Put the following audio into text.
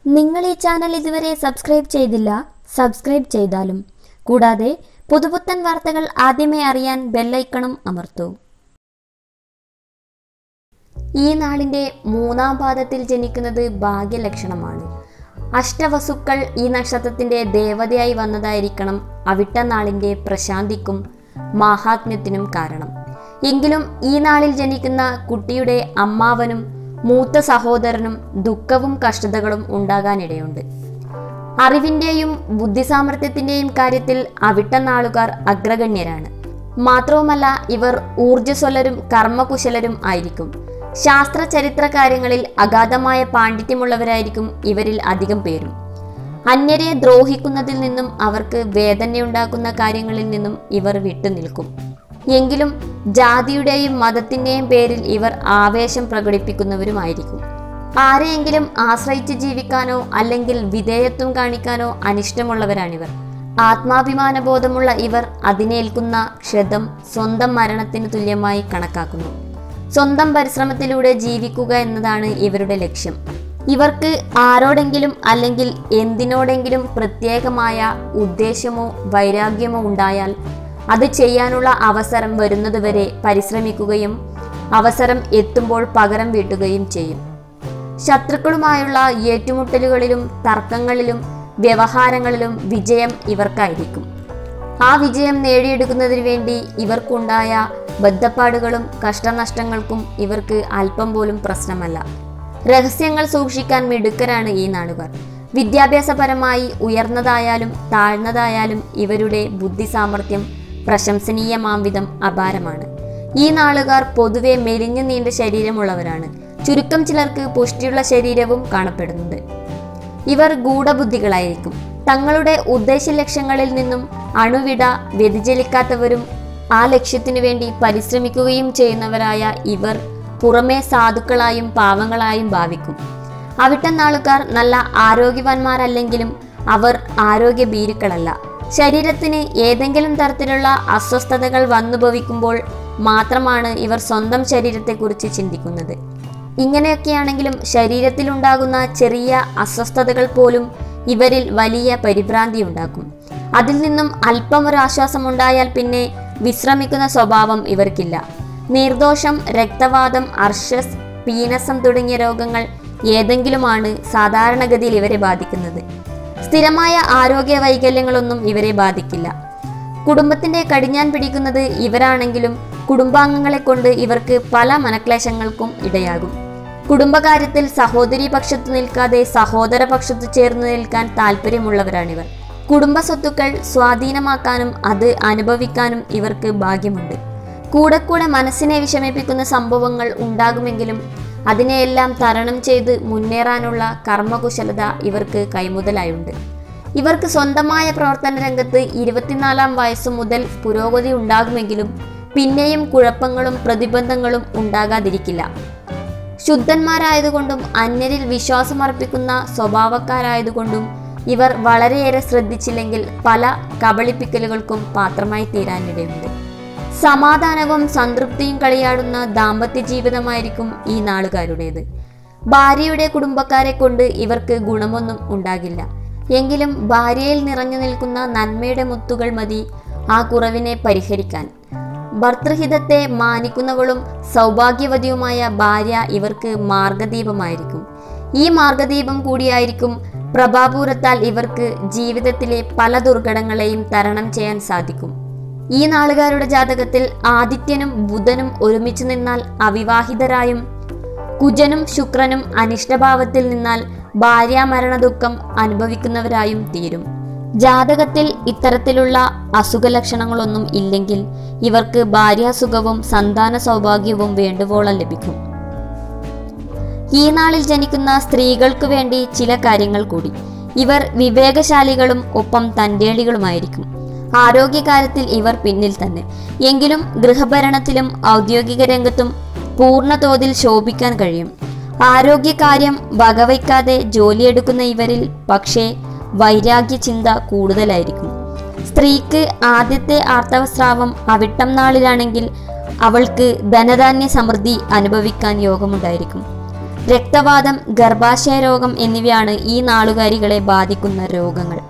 നിങ്ങൾ ഈ ചാനൽ ഇതുവരെ സബ്സ്ക്രൈബ് ചെയ്തില്ല സബ്സ്ക്രൈബ് ചെയ്താലും കൂടാതെ പുതുപുത്തൻ വാർത്തകൾ ആദ്യമേ അറിയാൻ ബെല്ലൈക്കണും അമർത്തൂ ഈ നാളിൻ്റെ മൂന്നാം പാദത്തിൽ ജനിക്കുന്നത് ഭാഗ്യലക്ഷണമാണ് അഷ്ടവസുക്കൾ ഈ നക്ഷത്രത്തിൻ്റെ ദേവതയായി വന്നതായിരിക്കണം അവിട്ടനാളിൻ്റെ പ്രശാന്തിക്കും മാഹാത്മ്യത്തിനും കാരണം എങ്കിലും ഈ നാളിൽ ജനിക്കുന്ന കുട്ടിയുടെ അമ്മാവനും മൂത്ത സഹോദരനും ദുഃഖവും കഷ്ടതകളും ഉണ്ടാകാനിടയുണ്ട് അറിവിൻ്റെയും ബുദ്ധിസാമർഥ്യത്തിൻ്റെയും കാര്യത്തിൽ അവിട്ടനാളുകാർ അഗ്രഗണ്യരാണ് മാത്രവുമല്ല ഇവർ ഊർജ്ജസ്വലരും കർമ്മകുശലരും ആയിരിക്കും ശാസ്ത്ര ചരിത്ര കാര്യങ്ങളിൽ അഗാധമായ പാണ്ഡിത്യമുള്ളവരായിരിക്കും ഇവരിൽ അധികം പേരും അന്യരെ ദ്രോഹിക്കുന്നതിൽ നിന്നും അവർക്ക് വേദനയുണ്ടാക്കുന്ന കാര്യങ്ങളിൽ നിന്നും ഇവർ വിട്ടുനിൽക്കും എങ്കിലും ജാതിയുടെയും മതത്തിൻ്റെയും പേരിൽ ഇവർ ആവേശം പ്രകടിപ്പിക്കുന്നവരുമായിരിക്കും ആരെയെങ്കിലും ആശ്രയിച്ച് ജീവിക്കാനോ അല്ലെങ്കിൽ വിധേയത്വം കാണിക്കാനോ അനിഷ്ടമുള്ളവരാണിവർ ആത്മാഭിമാനബോധമുള്ള ഇവർ അതിനേൽക്കുന്ന ക്ഷതം സ്വന്തം മരണത്തിന് തുല്യമായി കണക്കാക്കുന്നു സ്വന്തം പരിശ്രമത്തിലൂടെ ജീവിക്കുക എന്നതാണ് ഇവരുടെ ലക്ഷ്യം ഇവർക്ക് ആരോടെങ്കിലും അല്ലെങ്കിൽ എന്തിനോടെങ്കിലും പ്രത്യേകമായ ഉദ്ദേശമോ വൈരാഗ്യമോ ഉണ്ടായാൽ അത് ചെയ്യാനുള്ള അവസരം വരുന്നതുവരെ പരിശ്രമിക്കുകയും അവസരം എത്തുമ്പോൾ പകരം വീട്ടുകയും ചെയ്യും ശത്രുക്കളുമായുള്ള ഏറ്റുമുട്ടലുകളിലും തർക്കങ്ങളിലും വ്യവഹാരങ്ങളിലും വിജയം ഇവർക്കായിരിക്കും ആ വിജയം നേടിയെടുക്കുന്നതിന് വേണ്ടി ഇവർക്കുണ്ടായ ബദ്ധപ്പാടുകളും കഷ്ടനഷ്ടങ്ങൾക്കും ഇവർക്ക് അല്പം പോലും പ്രശ്നമല്ല രഹസ്യങ്ങൾ സൂക്ഷിക്കാൻ മിടുക്കരാണ് ഈ നാടുകാർ വിദ്യാഭ്യാസപരമായി ഉയർന്നതായാലും താഴ്ന്നതായാലും ഇവരുടെ ബുദ്ധി സാമർഥ്യം പ്രശംസനീയമാം വിധം അപാരമാണ് ഈ നാളുകാർ പൊതുവെ മെലിഞ്ഞു നീണ്ട ശരീരമുള്ളവരാണ് ചുരുക്കം ചിലർക്ക് പുഷ്ടിയുള്ള ശരീരവും കാണപ്പെടുന്നുണ്ട് ഇവർ ഗൂഢബുദ്ധികളായിരിക്കും തങ്ങളുടെ ഉദ്ദേശ ലക്ഷ്യങ്ങളിൽ നിന്നും അണുവിട വ്യതിചലിക്കാത്തവരും ആ ലക്ഷ്യത്തിനു വേണ്ടി പരിശ്രമിക്കുകയും ചെയ്യുന്നവരായ ഇവർ പുറമേ സാധുക്കളായും പാവങ്ങളായും ഭാവിക്കും അവിട്ടനാളുകാർ നല്ല ആരോഗ്യവാന്മാരല്ലെങ്കിലും അവർ ആരോഗ്യ ഭീരുക്കളല്ല ശരീരത്തിന് ഏതെങ്കിലും തരത്തിലുള്ള അസ്വസ്ഥതകൾ വന്നുഭവിക്കുമ്പോൾ മാത്രമാണ് ഇവർ സ്വന്തം ശരീരത്തെക്കുറിച്ച് ചിന്തിക്കുന്നത് ഇങ്ങനെയൊക്കെയാണെങ്കിലും ശരീരത്തിലുണ്ടാകുന്ന ചെറിയ അസ്വസ്ഥതകൾ പോലും ഇവരിൽ വലിയ പരിഭ്രാന്തി ഉണ്ടാക്കും അതിൽ നിന്നും അല്പം ഒരു ആശ്വാസമുണ്ടായാൽ പിന്നെ വിശ്രമിക്കുന്ന സ്വഭാവം ഇവർക്കില്ല നീർദോഷം രക്തവാദം അർഷസ് പീനസം തുടങ്ങിയ രോഗങ്ങൾ ഏതെങ്കിലുമാണ് സാധാരണഗതിയിൽ ഇവരെ ബാധിക്കുന്നത് സ്ഥിരമായ ആരോഗ്യ വൈകല്യങ്ങളൊന്നും ഇവരെ ബാധിക്കില്ല കുടുംബത്തിന്റെ കടിഞ്ഞാൻ പിടിക്കുന്നത് ഇവരാണെങ്കിലും കുടുംബാംഗങ്ങളെ കൊണ്ട് ഇവർക്ക് പല മനക്ലേശങ്ങൾക്കും ഇടയാകും കുടുംബകാര്യത്തിൽ സഹോദരി പക്ഷത്തു നിൽക്കാതെ സഹോദര പക്ഷത്തു ചേർന്ന് നിൽക്കാൻ താല്പര്യമുള്ളവരാണിവർ കുടുംബ സ്വത്തുക്കൾ സ്വാധീനമാക്കാനും അത് അനുഭവിക്കാനും ഇവർക്ക് ഭാഗ്യമുണ്ട് കൂടെ കൂടെ മനസ്സിനെ വിഷമിപ്പിക്കുന്ന സംഭവങ്ങൾ ഉണ്ടാകുമെങ്കിലും അതിനെയെല്ലാം തരണം ചെയ്ത് മുന്നേറാനുള്ള കർമ്മകുശലത ഇവർക്ക് കൈമുതലായുണ്ട് ഇവർക്ക് സ്വന്തമായ പ്രവർത്തന രംഗത്ത് ഇരുപത്തിനാലാം വയസ്സു മുതൽ പുരോഗതി ഉണ്ടാകുമെങ്കിലും പിന്നെയും കുഴപ്പങ്ങളും പ്രതിബന്ധങ്ങളും ഉണ്ടാകാതിരിക്കില്ല ശുദ്ധന്മാരായതുകൊണ്ടും അന്യരിൽ വിശ്വാസമർപ്പിക്കുന്ന സ്വഭാവക്കാരായതുകൊണ്ടും ഇവർ വളരെയേറെ ശ്രദ്ധിച്ചില്ലെങ്കിൽ പല കബളിപ്പിക്കലുകൾക്കും പാത്രമായി തീരാനിടയുണ്ട് സമാധാനവും സംതൃപ്തിയും കളിയാടുന്ന ദാമ്പത്യ ജീവിതമായിരിക്കും ഈ നാളുകാരുടേത് ഭാര്യയുടെ കുടുംബക്കാരെ കൊണ്ട് ഇവർക്ക് ഗുണമൊന്നും ഉണ്ടാകില്ല എങ്കിലും ഭാര്യയിൽ നിറഞ്ഞു നിൽക്കുന്ന നന്മയുടെ മുത്തുകൾ മതി ആ കുറവിനെ പരിഹരിക്കാൻ ഭർത്തൃഹിതത്തെ മാനിക്കുന്നവളും സൗഭാഗ്യവതിയുമായ ഭാര്യ ഇവർക്ക് മാർഗദീപമായിരിക്കും ഈ മാർഗദീപം കൂടിയായിരിക്കും പ്രഭാപൂരത്താൽ ഇവർക്ക് ജീവിതത്തിലെ പല ദുർഘടങ്ങളെയും തരണം ചെയ്യാൻ സാധിക്കും ഈ നാളുകാരുടെ ജാതകത്തിൽ ആദിത്യനും ബുധനും ഒരുമിച്ച് നിന്നാൽ അവിവാഹിതരായും കുജനും ശുക്രനും അനിഷ്ടഭാവത്തിൽ നിന്നാൽ ഭാര്യാമരണ ദുഃഖം അനുഭവിക്കുന്നവരായും തീരും ജാതകത്തിൽ ഇത്തരത്തിലുള്ള അസുഖലക്ഷണങ്ങളൊന്നും ഇല്ലെങ്കിൽ ഇവർക്ക് ഭാര്യാസുഖവും സന്താന സൗഭാഗ്യവും വേണ്ടുവോളം ലഭിക്കും ഈ നാളിൽ ജനിക്കുന്ന സ്ത്രീകൾക്ക് വേണ്ടി ചില കാര്യങ്ങൾ കൂടി ഇവർ വിവേകശാലികളും ഒപ്പം തൻ്റേളികളുമായിരിക്കും ആരോഗ്യകാര്യത്തിൽ ഇവർ പിന്നിൽ തന്നെ എങ്കിലും ഗൃഹഭരണത്തിലും ഔദ്യോഗിക രംഗത്തും പൂർണ്ണ തോതിൽ ശോഭിക്കാൻ കഴിയും ആരോഗ്യകാര്യം വകവയ്ക്കാതെ ജോലിയെടുക്കുന്ന ഇവരിൽ പക്ഷേ വൈരാഗ്യ ചിന്ത കൂടുതലായിരിക്കും സ്ത്രീക്ക് ആദ്യത്തെ ആർത്തവസ്രാവം അവിട്ടം നാളിലാണെങ്കിൽ അവൾക്ക് ധനധാന്യ സമൃദ്ധി അനുഭവിക്കാൻ യോഗമുണ്ടായിരിക്കും രക്തവാതം ഗർഭാശയ രോഗം എന്നിവയാണ് ഈ നാളുകാരികളെ ബാധിക്കുന്ന രോഗങ്ങൾ